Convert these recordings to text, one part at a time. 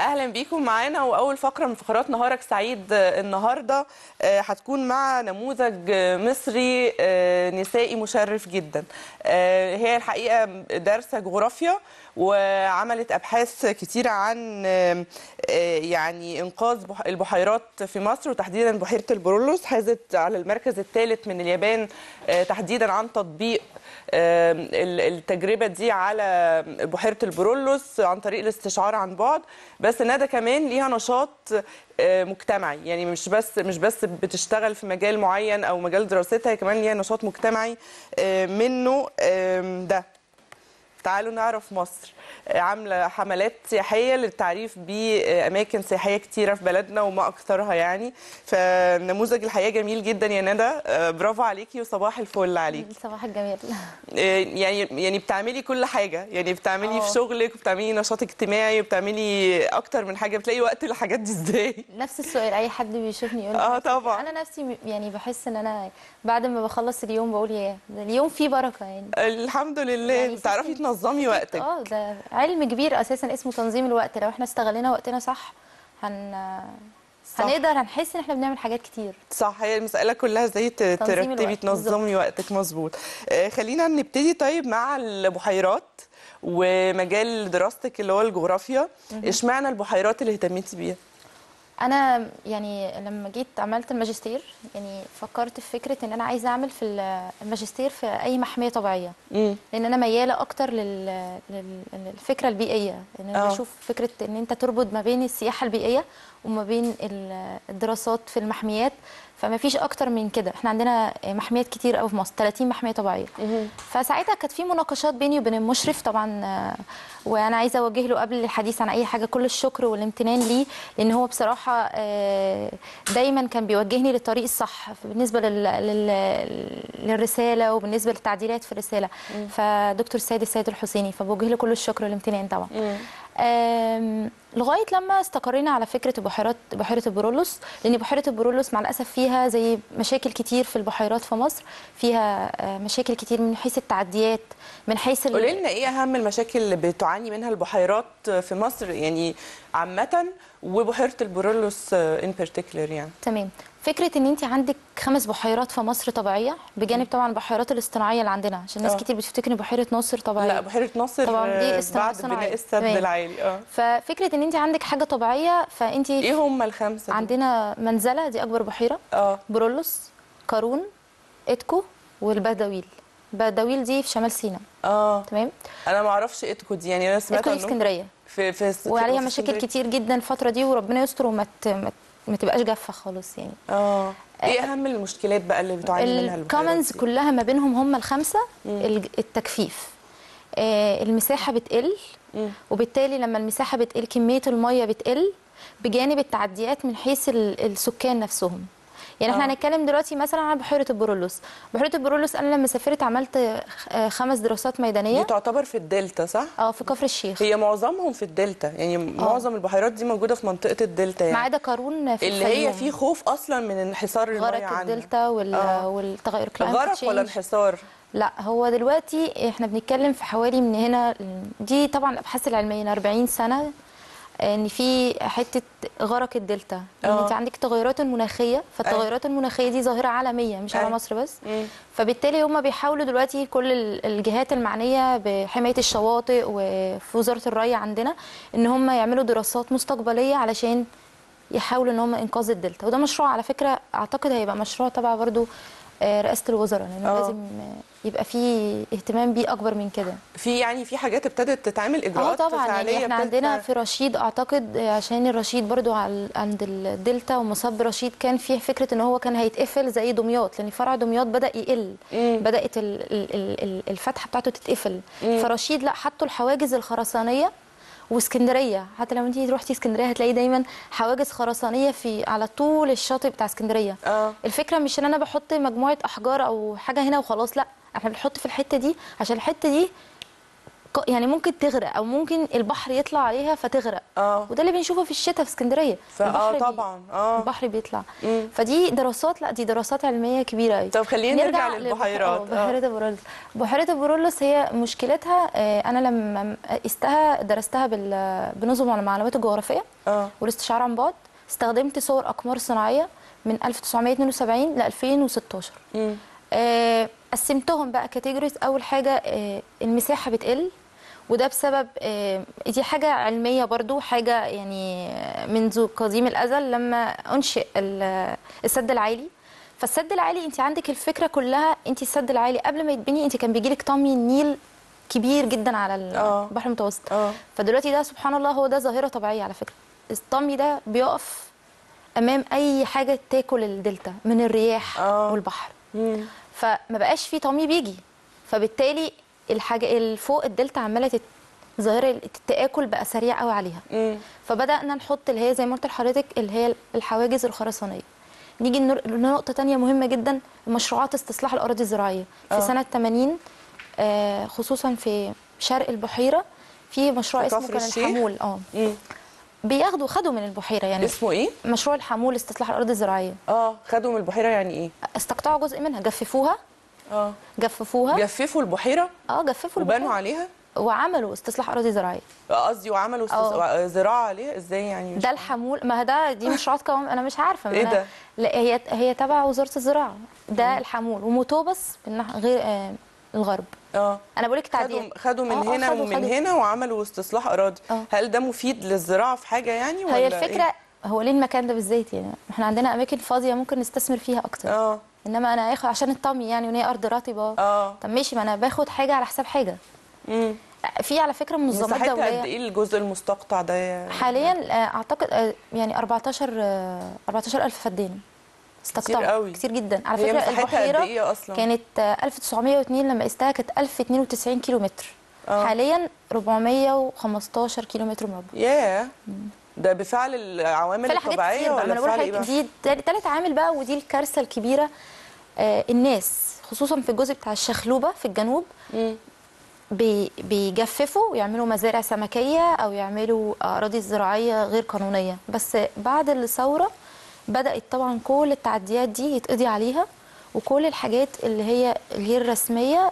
اهلا بيكم معانا واول فقره من فقرات نهارك سعيد النهارده آه، هتكون مع نموذج مصري آه، نسائي مشرف جدا آه، هي الحقيقه دارسه جغرافيا وعملت ابحاث كتيره عن آه، آه، يعني انقاذ بح- البحيرات في مصر وتحديدا بحيره البرولوس حازت على المركز الثالث من اليابان آه، تحديدا عن تطبيق آه، ال- التجربه دي على بحيره البرولوس عن طريق الاستشعار عن بعد بس ندى كمان ليها نشاط آه، مجتمعي يعني مش بس مش بس بتشتغل في مجال معين او مجال دراستها هي كمان ليها نشاط مجتمعي آه، منه آم، ده تعالوا نعرف مصر آه، عامله حملات سياحيه للتعريف باماكن سياحيه كتيره في بلدنا وما اكثرها يعني فنموذج الحياه جميل جدا يا ندى آه، برافو عليكي وصباح الفل عليكي صباح الجمال آه، يعني يعني بتعملي كل حاجه يعني بتعملي في اه. شغلك وبتعملي نشاط اجتماعي وبتعملي اكتر من حاجه بتلاقي وقت للحاجات دي ازاي نفس السؤال اي حد بيشوفني يقول اه طبعا انا نفسي م- يعني بحس ان انا بعد ما بخلص اليوم بقول يا ده اليوم فيه بركه يعني الحمد لله يعني بتعرفي system- تنظمي وقتك اه ده علم كبير اساسا اسمه تنظيم الوقت لو احنا استغلينا وقتنا صح هن صح. هنقدر هنحس ان احنا بنعمل حاجات كتير صح هي المسألة كلها ازاي ت- ترتبي الوقت، تنظمي وقتك مظبوط آه، خلينا نبتدي طيب مع البحيرات ومجال دراستك اللي هو الجغرافيا اشمعنى البحيرات اللي اهتميتي بيها انا يعني لما جيت عملت الماجستير يعني فكرت في فكره ان انا عايزه اعمل في الماجستير في اي محميه طبيعيه امم لان انا مياله اكتر لل... لل- للفكره البيئيه ان انا آه. بشوف فكره ان انت تربط ما بين السياحه البيئيه وما بين ال- الدراسات في المحميات فما فيش اكتر من كده احنا عندنا محميات كتير قوي في مصر 30 محميه طبيعيه فساعتها كانت في مناقشات بيني وبين المشرف طبعا آه، وانا عايزه اوجه له قبل الحديث عن اي حاجه كل الشكر والامتنان ليه لان هو بصراحه آه، دايما كان بيوجهني للطريق الصح بالنسبه لل... لل... للرساله وبالنسبه للتعديلات في الرساله فدكتور سيد السيد الحسيني فبوجه له كل الشكر والامتنان طبعا آم، لغايه لما استقرينا على فكره بحيرات بحيره البرولوس لان بحيره البرولوس مع الاسف فيها زي مشاكل كتير في البحيرات في مصر فيها آه، مشاكل كتير من حيث التعديات من حيث ال- قولي لنا ايه اهم المشاكل اللي بتعاني منها البحيرات في مصر يعني عامة وبحيرة البرولوس ان بارتيكولر يعني تمام فكره ان انت عندك خمس بحيرات في مصر طبيعيه بجانب طبعا البحيرات الاصطناعيه اللي عندنا عشان ناس آه. كتير بتفتكر ان بحيره ناصر طبيعيه لا بحيرة ناصر طبعاً دي آه، اصطناع بعد صناعي. بناء السد تمام. العالي اه ففكره ان انت عندك حاجه طبيعيه فانت ايه هم الخمسة دول؟ عندنا منزله دي اكبر بحيره اه برولوس قارون اتكو والبدويل بدويل دي في شمال سيناء اه تمام انا ما اعرفش اتكو دي يعني انا سمعت اتكو دي في عنه اسكندريه في في في- وعليها في مشاكل اسكندرية. كتير جدا الفتره دي وربنا يستر وما ت- ما ت- ما تبقاش جافه خالص يعني اه ايه اهم المشكلات بقى اللي بتعاني منها البحيرات الكومنز دي؟ كلها ما بينهم هم الخمسه الج- التجفيف آه، المساحه بتقل مم. وبالتالي لما المساحه بتقل كميه الميه بتقل بجانب التعديات من حيث ال- السكان نفسهم يعني احنا آه. هنتكلم دلوقتي مثلا عن بحيره البرولوس بحيره البرولوس انا لما سافرت عملت آه، خمس دراسات دي ميدانيه تعتبر في الدلتا صح؟ اه في كفر الشيخ هي معظمهم في الدلتا يعني معظم البحيرات دي موجوده في منطقه الدلتا ما يعني عدا قارون في اللي هي الفيوم. في خوف اصلا من انحسار الميه غرق عنها الدلتا وال... آه. والتغير climate غرق ولا change. انحسار؟ لا هو دلوقتي احنا بنتكلم في حوالي من هنا دي طبعا الابحاث العلميه من 40 سنه ان في حته غرق الدلتا ان آه. انت عندك تغيرات المناخيه فالتغيرات المناخيه دي ظاهره عالميه مش على أيوة. مصر بس مم. فبالتالي هم بيحاولوا دلوقتي كل ال- الجهات المعنيه بحمايه الشواطئ وفي وزاره الري عندنا ان هم يعملوا دراسات مستقبليه علشان يحاولوا ان هم انقاذ الدلتا وده مشروع على فكره اعتقد هيبقى مشروع تبع برضو آه، رئاسه الوزراء لانه آه. لازم آه، يبقى فيه اهتمام بيه اكبر من كده في يعني في حاجات ابتدت تتعمل اه اجراءات طبعا فعاليه يعني احنا ابتدت عندنا تع- في رشيد اعتقد آه، عشان الرشيد برضو على عند الدلتا ومصب رشيد كان فيه فكره ان هو كان هيتقفل زي دمياط لان فرع دمياط بدا يقل مم. بدات ال- ال- ال- ال- الفتحه بتاعته تتقفل مم. فرشيد لا حطوا الحواجز الخرسانيه واسكندريه حتى لو انت روحتي اسكندريه هتلاقي دايما حواجز خرسانيه في على طول الشاطئ بتاع اسكندريه اه الفكره مش ان انا بحط مجموعه احجار او حاجه هنا وخلاص لا احنا بنحط في الحته دي عشان الحته دي ق- يعني ممكن تغرق او ممكن البحر يطلع عليها فتغرق اه وده اللي بنشوفه في الشتاء في اسكندريه فاه البحر بي- طبعا اه البحر بيطلع مم. فدي دراسات لا دي دراسات علميه كبيره قوي طب خلينا نرجع للبح- للبحيرات آه، بحيره بورولوس بحيره بورولوس هي مشكلتها آه، انا لما قستها درستها بال- بنظم على المعلومات الجغرافيه اه والاستشعار عن بعد استخدمت صور اقمار صناعيه من 1972 ل 2016 مم. آه، قسمتهم بقى كاتيجوريز اول حاجه آه، المساحه بتقل وده بسبب آه، دي حاجه علميه برضو حاجه يعني آه، منذ قديم الازل لما انشئ ال- السد العالي فالسد العالي انت عندك الفكره كلها انت السد العالي قبل ما يتبني انت كان بيجيلك طمي النيل كبير جدا على آه. البحر المتوسط اه فدلوقتي ده سبحان الله هو ده ظاهره طبيعيه على فكره الطمي ده بيقف امام اي حاجه تاكل الدلتا من الرياح آه. والبحر مم. فما بقاش في طمي بيجي فبالتالي الحاجه اللي فوق الدلتا عماله تت... ظاهره التاكل بقى سريع قوي عليها مم. فبدانا نحط اللي هي زي ما قلت لحضرتك اللي هي الحواجز الخرسانيه نيجي لنر- لنقطه تانية مهمه جدا مشروعات استصلاح الاراضي الزراعيه في آه. سنه 80 آه، خصوصا في شرق البحيره في مشروع في اسمه كفر كان الشيخ؟ الحمول اه مم. بياخدوا خدوا من البحيره يعني اسمه ايه مشروع الحمول استصلاح الاراضي الزراعيه اه خدوا من البحيره يعني ايه استقطعوا جزء منها جففوها اه جففوها جففوا البحيره اه جففوا وبنوا البحيرة. عليها وعملوا استصلاح اراضي زراعيه آه، قصدي وعملوا آه. استس... زراعه عليها ازاي يعني مش ده الحمول ما هي ده دي مشروعات قوام انا مش عارفه ما إيه أنا- ده؟ لا هي هي تبع وزاره الزراعه ده الحمول وموتوبس بالنح- غير آه الغرب اه انا بقول لك خدوا تعديل خدوا من آه، آه، هنا خدوا- ومن خدوا. هنا وعملوا استصلاح اراضي آه. هل ده مفيد للزراعه في حاجه يعني ولا هي الفكره إيه؟ هو ليه المكان ده بالذات يعني احنا عندنا اماكن فاضيه ممكن نستثمر فيها اكتر اه انما انا اخد عشان الطمي يعني وان هي ارض رطبه اه طب ماشي ما انا باخد حاجه على حساب حاجه امم في على فكره منظمات مساحتها قد دوليه ايه الجزء المستقطع ده يا- حاليا آه، اعتقد آه، يعني 14 آه، 14000 فدان استقطعوا قوي. كتير جدا على هي فكره مساحتها قد البحيره ايه اصلا كانت آه، 1902 لما قستها كانت 1092 كيلو متر آه. حاليا 415 كيلو متر مربع ياه ده بفعل العوامل فعلا حاجات الطبيعيه كتير بقى ما ولا انا بقول بفعل ايه حاجات بقى؟ دي تال- تالت عامل بقى ودي الكارثه الكبيره آه، الناس خصوصا في الجزء بتاع الشخلوبه في الجنوب مم. بي- بيجففوا ويعملوا مزارع سمكيه او يعملوا اراضي زراعيه غير قانونيه بس بعد الثوره بدات طبعا كل التعديات دي يتقضي عليها وكل الحاجات اللي هي غير رسميه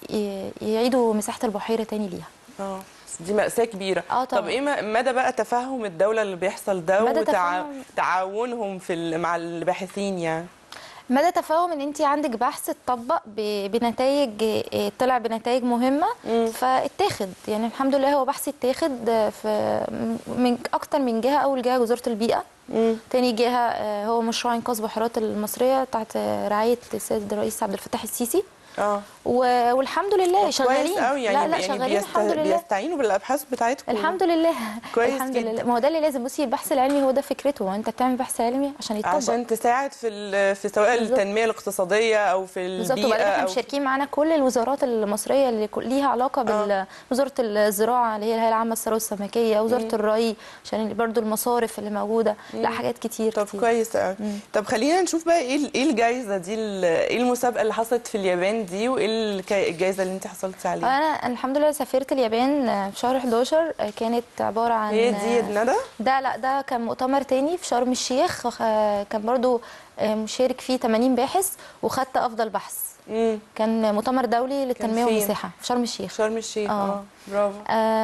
ي- يعيدوا مساحه البحيره تاني ليها اه دي مأساة كبيرة آه طب طبعاً. ايه م- مدى بقى تفهم الدولة اللي بيحصل ده مدى تفهم- وتعاونهم في ال- مع الباحثين يعني مدى تفاهم ان انت عندك بحث اتطبق ب- بنتائج اه، طلع بنتائج مهمه مم. فاتاخد يعني الحمد لله هو بحث اتاخد اه، في من اكتر من جهه اول جهه وزاره البيئه مم. تاني جهه اه، هو مشروع انقاذ بحيرات المصريه تحت اه، رعايه السيد الرئيس عبد الفتاح السيسي اه و- والحمد لله شغالين كويس قوي يعني لا لا يعني شغالين بيست... الحمد لله بيستعينوا بالابحاث بتاعتكم الحمد لله كويس الحمد جدا. لله ما هو ده اللي لازم بصي البحث العلمي هو ده فكرته انت بتعمل بحث علمي عشان يتطبق عشان تساعد في ال... في سواء بالظبط. التنمية الاقتصادية او في بالظبط البيئة وبعدين احنا او مشاركين معانا كل الوزارات المصريه اللي كل- ليها علاقه بال وزاره الزراعه اللي هي الهيئه العامه للثروه السمكيه وزاره الري عشان برضو المصارف اللي موجوده لا حاجات كتير طب كتير كويس قوي طب خلينا نشوف بقى ايه ال- ايه الجايزة دي ال- ايه المسابقة اللي حصلت في اليابان دي وايه الك- الجايزة اللي انت حصلتي عليها انا الحمد لله سافرت اليابان آه، في شهر 11 آه، كانت عباره عن هي دي آه، ندى ده لا ده كان مؤتمر تاني في شرم الشيخ آه، كان برضو آه، مشارك فيه 80 باحث وخدت افضل بحث امم كان مؤتمر دولي للتنميه فين؟ والمساحه في شرم الشيخ شرم الشيخ آه. اه برافو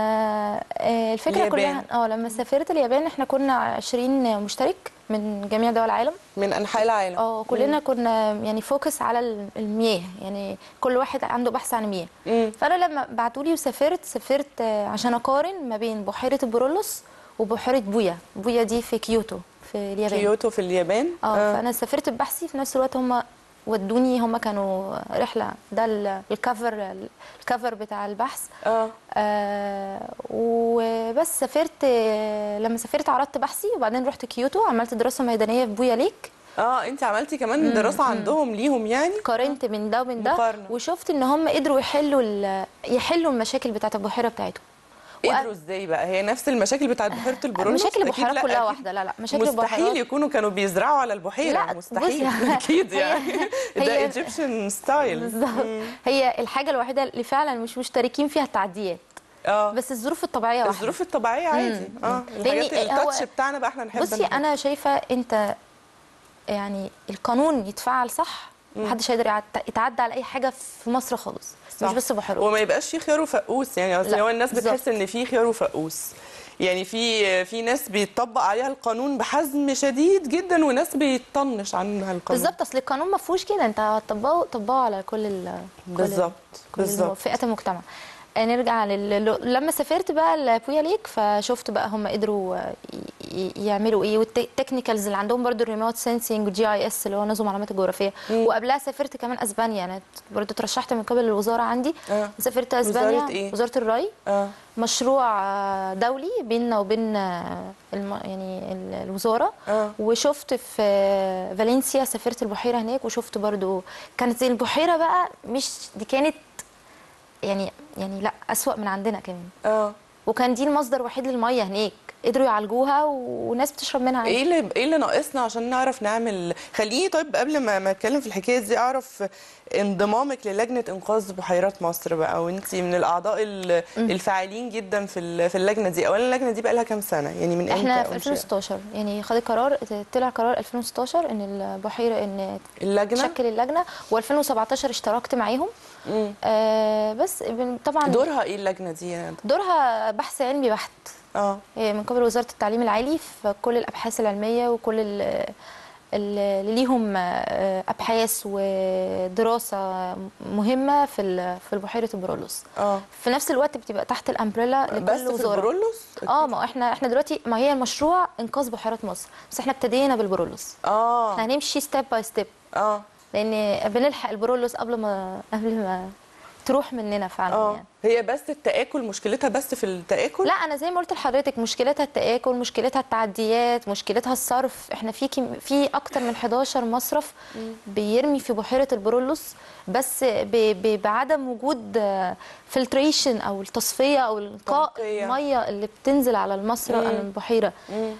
آه آه، الفكره اليابان. كلها اه لما سافرت اليابان احنا كنا 20 مشترك من جميع دول العالم من انحاء العالم اه كلنا كنا يعني فوكس على ال- المياه يعني كل واحد عنده بحث عن المياه مم. فانا لما بعتوا لي وسافرت سافرت آه، عشان اقارن ما بين بحيره البرولوس وبحيره بويا بويا دي في كيوتو في اليابان كيوتو في اليابان اه فانا سافرت ببحثي في نفس الوقت هم ودوني هم كانوا رحله ده ال- الكفر الكفر بتاع البحث اه آه وبس سافرت آه، لما سافرت عرضت بحثي وبعدين رحت كيوتو عملت دراسه ميدانيه في بويا ليك اه انت عملتي كمان دراسه عندهم ليهم يعني قارنت من ده ومن ده مقارنة. وشفت ان هم قدروا يحلوا ال- يحلوا المشاكل بتاعت البحيره بتاعتهم قدروا ازاي بقى هي نفس المشاكل بتاعت بحيره البرولوس مشاكل أكيد البحيرات لا، كلها أكيد واحده لا لا مشاكل مستحيل البحيرات يكونوا كانوا بيزرعوا على البحيره لا، مستحيل بصي، اكيد هي- يعني ده هي- ايجيبشن ستايل بالظبط هي الحاجه الوحيده اللي فعلا مش مشتركين فيها التعديات اه بس الظروف الطبيعيه واحده الظروف الطبيعيه عادي اه لأن الحاجات هو- التاتش بتاعنا بقى احنا نحب بصي نحط. انا شايفه انت يعني القانون يتفعل صح محدش هيقدر يعت- يتعدى على اي حاجه في مصر خالص صح. مش بس بحيرات وما يبقاش في خيار وفقوس يعني اصل لا، هو الناس بالظبط. بتحس ان في خيار وفقوس يعني في في ناس بيطبق عليها القانون بحزم شديد جدا وناس بيطنش عنها القانون بالظبط اصل القانون ما فيهوش كده انت هتطبقه طبقه على كل ال كل- بالظبط كل بالظبط فئات المجتمع آه، نرجع لل... لما سافرت بقى لبويا ليك فشفت بقى هم قدروا آه، ي- ي- يعملوا ايه والتكنيكالز اللي عندهم برضو الريموت سensing والجي اي اس اللي هو نظم معلومات الجغرافيه وقبلها سافرت كمان اسبانيا انا برضو ترشحت من قبل الوزاره عندي آه. سافرت اسبانيا وزارة إيه؟ وزاره الري اه مشروع آه، دولي بيننا وبين آه، الم... يعني ال- الوزاره اه وشفت في آه، فالنسيا سافرت البحيره هناك وشفت برضو كانت زي البحيره بقى مش دي كانت يعني يعني لا اسوأ من عندنا كمان اه وكان دي المصدر الوحيد للميه هناك قدروا يعالجوها وناس بتشرب منها عادي. ايه اللي ايه اللي ناقصنا عشان نعرف نعمل خليني طيب قبل ما ما اتكلم في الحكايه دي اعرف انضمامك للجنه انقاذ بحيرات مصر بقى وانت من الاعضاء ال- الفاعلين جدا في ال- في اللجنه دي اولا اللجنه دي بقى لها كام سنه يعني من احنا امتى في أنشئت؟ 2016 يعني خد قرار طلع قرار 2016 ان البحيره ان اللجنه تشكل اللجنه و2017 اشتركت معاهم مم. آه بس بن- طبعا دورها ايه اللجنه دي يعني دورها بحث علمي بحت اه هي من قبل وزاره التعليم العالي في كل الابحاث العلميه وكل ال- اللي ليهم آه، ابحاث ودراسه مهمه في ال- في بحيره البرولوس اه في نفس الوقت بتبقى تحت الامبريلا لكل بس في وزاره البرولوس اه ما احنا احنا دلوقتي ما هي المشروع انقاذ بحيرات مصر بس احنا ابتدينا بالبرولوس اه احنا هنمشي ستيب باي ستيب اه لان بنلحق البرولوس قبل ما قبل ما تروح مننا فعلا اه يعني هي بس التآكل مشكلتها بس في التآكل لا انا زي ما قلت لحضرتك مشكلتها التآكل مشكلتها التعديات مشكلتها الصرف احنا في كم في اكتر من 11 مصرف بيرمي في بحيره البرولوس بس ب... ب... بعدم وجود فلتريشن او التصفيه او القاء تنقية. الميه اللي بتنزل على المصرف مم. على البحيره مم.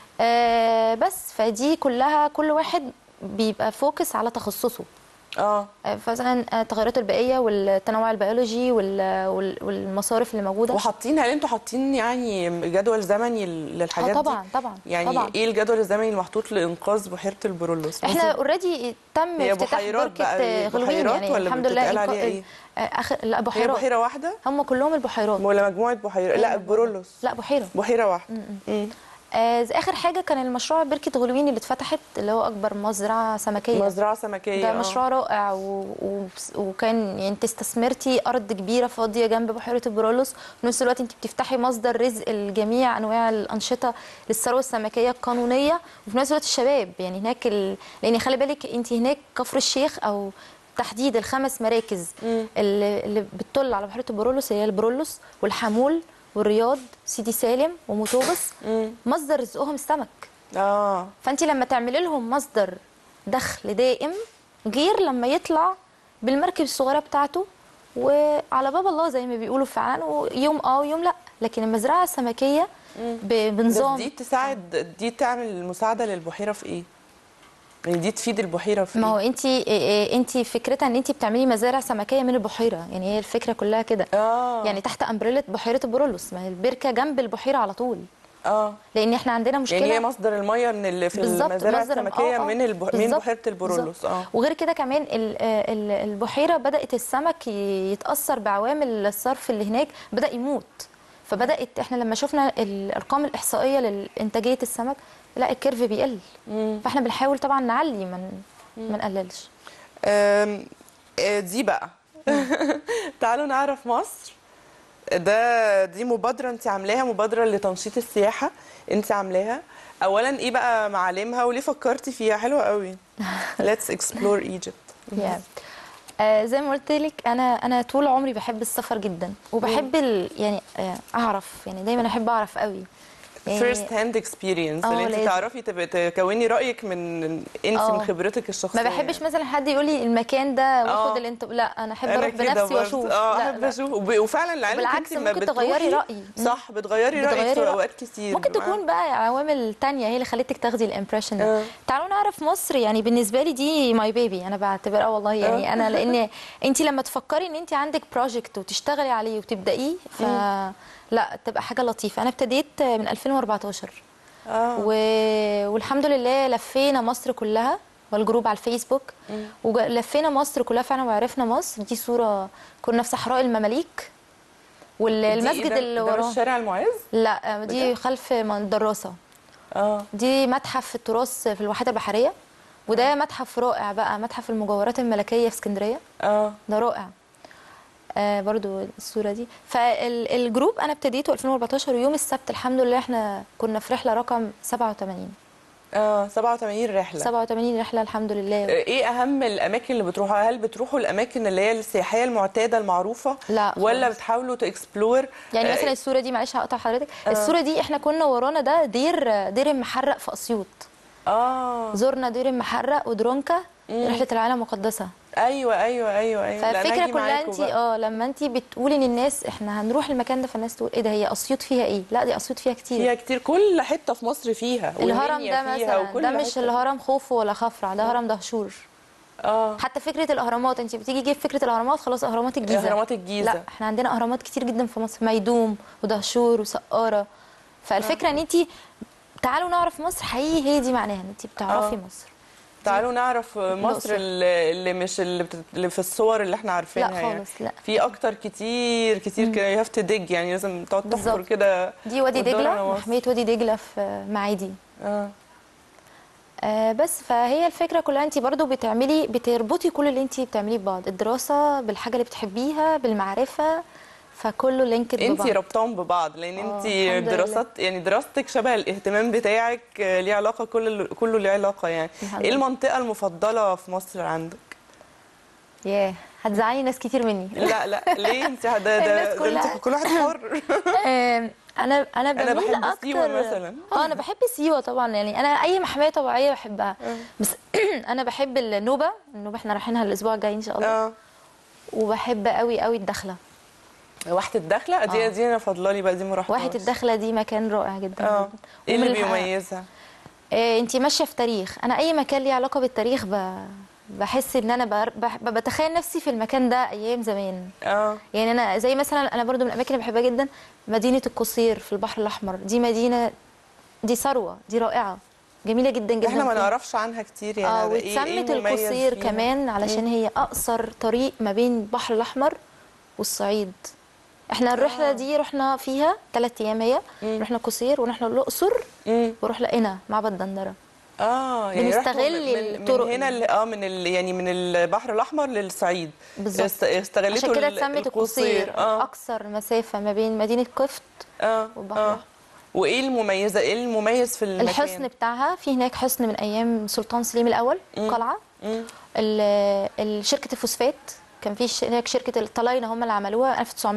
آه بس فدي كلها كل واحد بيبقى فوكس على تخصصه اه آه، مثلا آه، التغيرات البيئيه والتنوع البيولوجي وال- وال- والمصارف اللي موجوده وحاطين هل انتوا حاطين يعني جدول زمني للحاجات اه دي طبعا طبعا يعني طبعا ايه الجدول الزمني المحطوط لانقاذ بحيره البرولوس احنا اوريدي تم هي افتتاح بحيرات بركه بقى، غلوين بحيرات يعني ولا الحمد لله بتتقال إنقا- عليها إيه؟ آه، اخر لا هي بحيرات بحيره واحده هم كلهم البحيرات ولا مجموعه بحيرات لا البرولوس لا بحيره بحيره واحده مم. آه اخر حاجه كان المشروع بركه غلوين اللي اتفتحت اللي هو اكبر مزرعه سمكيه مزرعه سمكيه ده آه. مشروع رائع و... و... وكان يعني انت استثمرتي ارض كبيره فاضيه جنب بحيره البرولوس وفي نفس الوقت انت بتفتحي مصدر رزق لجميع انواع الانشطه للثروه السمكيه القانونيه وفي نفس الوقت الشباب يعني هناك ال... لان خلي بالك انت هناك كفر الشيخ او تحديد الخمس مراكز مم. اللي, اللي بتطل على بحيره البرولوس هي البرولوس والحمول والرياض سيدي سالم ومطوبس مم. مصدر رزقهم السمك اه فانت لما تعملي لهم مصدر دخل دائم غير لما يطلع بالمركب الصغيره بتاعته وعلى باب الله زي ما بيقولوا فعلا ويوم اه ويوم لا لكن المزرعه السمكيه ب- بس بنظام دي تساعد دي تعمل مساعده للبحيره في ايه يعني دي تفيد البحيره في ما هو ايه انت انت فكرتها ان انت بتعملي مزارع سمكيه من البحيره يعني هي الفكره كلها كده اه يعني تحت امبريلا بحيره البرولوس ما هي البركه جنب البحيره على طول اه لان احنا عندنا مشكله يعني هي مصدر الميه من اللي في بالظبط، المزارع مصدر- السمكيه آه، آه، من الب... من بالظبط، بحيره البرولوس اه وغير كده كمان ال- ال- البحيره بدات السمك ي- يتاثر بعوامل الصرف اللي هناك بدا يموت فبدات احنا لما شفنا الارقام الاحصائيه لانتاجيه السمك لا الكيرف بيقل مم. فاحنا بنحاول طبعا نعلي ما ما نقللش أم، آه، دي بقى تعالوا نعرف مصر ده دي مبادرة انت عاملاها مبادرة لتنشيط السياحة انت عاملاها اولا ايه بقى معالمها وليه فكرتي فيها حلوة قوي Let's explore Egypt yeah. آه زي ما قلت لك انا انا طول عمري بحب السفر جدا وبحب ال يعني آه اعرف يعني دايما احب اعرف قوي يعني first hand experience اه اللي انت لازم. تعرفي تبقى تكوني رأيك من انت اه. من خبرتك الشخصية ما بحبش مثلا حد يقول لي المكان ده واخد اللي انت لا انا احب انا اروح كده بنفسي برضه. واشوف اه لا، احب لا. اشوف وب- وفعلا لعلمك بالعكس انت ما ممكن تغيري بتروحي- رأيي. صح بتغيري رأيك بتغيري في رأي. اوقات كتير ممكن معاك. تكون بقى عوامل تانية هي اللي خلتك تاخدي الامبريشن ده اه. تعالوا نعرف مصر يعني بالنسبه لي دي ماي بيبي انا بعتبرها والله يعني انا لان انت لما تفكري ان انت عندك بروجكت وتشتغلي عليه وتبدايه ف لا تبقى حاجه لطيفه انا ابتديت من 2014 اه و... والحمد لله لفينا مصر كلها والجروب على الفيسبوك ولفينا مصر كلها فعلا وعرفنا مصر دي صوره كنا في صحراء المماليك دي والمسجد ده- اللي ده مش وراه شارع المعز لا دي بجد؟ خلف من- دراسه اه دي متحف التراث في الواحات البحريه وده متحف رائع بقى متحف المجوهرات الملكيه في اسكندريه اه ده رائع آه برضو الصورة دي فالجروب أنا ابتديته 2014 ويوم السبت الحمد لله احنا كنا في رحلة رقم 87 اه 87 رحله 87 رحلة الحمد لله ايه اهم الاماكن اللي بتروحوها هل بتروحوا الاماكن اللي هي السياحيه المعتاده المعروفه لا ولا خالص. بتحاولوا تاكسبلور يعني آه، مثلا الصورة دي معلش هقطع حضرتك الصورة دي احنا كنا ورانا ده دير دير المحرق في أسيوط اه زرنا دير المحرق ودرونكا رحلة العالم المقدسة ايوه ايوه ايوه ايوه لا، أنا فالفكره هاجي كلها معاكوا انت بقى. اه لما انت بتقولي للناس احنا هنروح المكان ده فالناس تقول ايه ده هي اسيوط فيها ايه لا دي اسيوط فيها كتير فيها كتير كل حته في مصر فيها الهرم والمنيا ده فيها مثلا وكل ده مش حتة. الهرم خوفو ولا خفرع ده هرم دهشور اه حتى فكره الاهرامات انت بتيجي تجيب فكره الاهرامات خلاص اهرامات الجيزه أهرامات الجيزة. لا احنا عندنا اهرامات كتير جدا في مصر ميدوم ودهشور وسقاره فالفكره ان انت تعالوا نعرف مصر حقيقي هي دي معناها ان انت بتعرفي آه. مصر تعالوا نعرف مصر الأقصر. اللي اللي مش اللي, بت... اللي في الصور اللي احنا عارفينها لا يعني. خالص، لا. في اكتر كتير كتير كده يو هاف تو ديج يعني لازم تقعد تحفر بالظبط. كده دي وادي وتدور على دجله مصر. محميه وادي دجله في معادي اه آه بس فهي الفكره كلها انت برضو بتعملي بتربطي كل اللي انت بتعمليه ببعض الدراسه بالحاجه اللي بتحبيها بالمعرفه فكله لينكد انت ببعض ربطان ببعض لان آه، انت الحمد لله. دراسات يعني دراستك شبه الاهتمام بتاعك آه، ليه علاقه كل كله ليه علاقه يعني الحمد ايه لله. المنطقه المفضله في مصر عندك ياه هتزعلي ناس كتير مني لا لا ليه انت ده ده, الناس ده كلها. انت كل واحد حر آم، انا انا أنا بميل بحب اكتر سيوة مثلاً. اه انا بحب سيوه طبعا يعني انا اي محميه طبيعيه بحبها بس انا بحب النوبه النوبه احنا رايحينها الاسبوع الجاي ان شاء الله اه وبحب قوي قوي الدخله واحده الدخله دي آه. دي انا فاضله لي بقى دي ما رحتهاش واحد الدخله دي مكان رائع جدا اه جداً. ايه اللي ومن الح- بيميزها آه، انتي ماشيه في تاريخ انا اي مكان ليه علاقه بالتاريخ ب... بحس ان انا بر... بح... بتخيل نفسي في المكان ده ايام زمان اه يعني انا زي مثلا انا برضو من الاماكن اللي بحبها جدا مدينه القصير في البحر الاحمر دي مدينه دي ثروه دي رائعه جميله جدا جدا احنا ما فيها. نعرفش عنها كتير يعني اه ده ايه ايه واتسمت مميز القصير فيها؟ كمان علشان هي اقصر طريق ما بين البحر الاحمر والصعيد احنا الرحله آه. دي رحنا فيها ثلاث ايام هي مم. رحنا قصير ورحنا الاقصر مم. ورحنا قنا معبد دندره اه يعني بنستغل رحتوا من- من, الطرق من هنا ل- اه من ال يعني من البحر الاحمر للصعيد بالظبط. است- استغلتوا عشان كده ال- اتسمت القصير اه اقصر مسافه ما بين مدينه قفط اه والبحر اه الأحمر. وايه المميزه ايه المميز في المكان الحصن بتاعها في هناك حصن من ايام سلطان سليم الاول قلعه مم. ال- ال- شركه الفوسفات كان في ش- هناك شركه الطلاينه هم اللي عملوها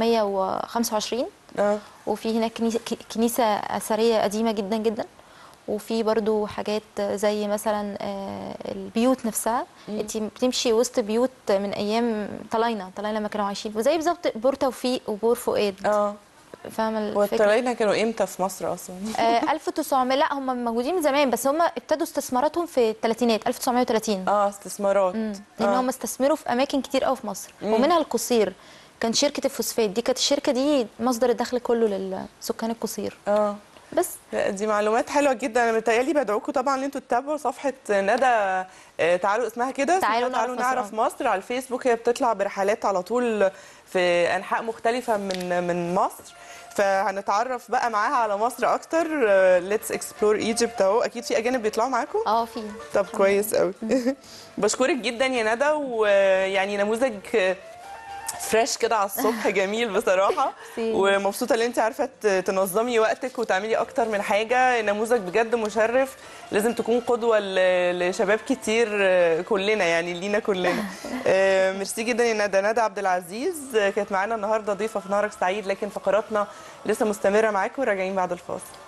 1925 اه وفي هناك كنيسه ك- كنيسه اثريه قديمه جدا جدا وفي برضو حاجات زي مثلا آه، البيوت نفسها انت بتمشي وسط بيوت من ايام طلاينه طلاينه لما كانوا عايشين وزي بالظبط بور توفيق وبور فؤاد اه فاهمه الفكره والطلاينه كانوا امتى في مصر اصلا آه 1900 لا هم موجودين من زمان بس هم ابتدوا استثماراتهم في الثلاثينات 1930 اه استثمارات لان آه. هم استثمروا في اماكن كتير قوي في مصر ومنها القصير كان شركه الفوسفات دي كانت الشركه دي مصدر الدخل كله للسكان القصير اه بس لا، دي معلومات حلوه جدا انا متهيألي بدعوكم طبعا ان انتوا تتابعوا صفحه ندى آه، تعالوا اسمها كده اسمها تعالوا تعالوا نعرف نعرف مصر. مصر على الفيسبوك هي بتطلع برحلات على طول في انحاء مختلفه من من مصر فهنتعرف بقى معاها على مصر اكتر ليتس اكسبلور ايجيبت اهو اكيد في اجانب بيطلعوا معاكم اه في طب كويس قوي بشكرك جدا يا ندى ويعني نموذج فريش كده على الصبح جميل بصراحه ميرسي. ومبسوطه ان انت عارفه ت- تنظمي وقتك وتعملي اكتر من حاجه نموذج بجد مشرف لازم تكون قدوه ل- لشباب كتير آه، كلنا يعني لينا كلنا آه، ميرسي جدا يا ندى ندى عبد العزيز آه، كانت معانا النهارده ضيفه في نهارك سعيد لكن فقراتنا لسه مستمره معاكم راجعين بعد الفاصل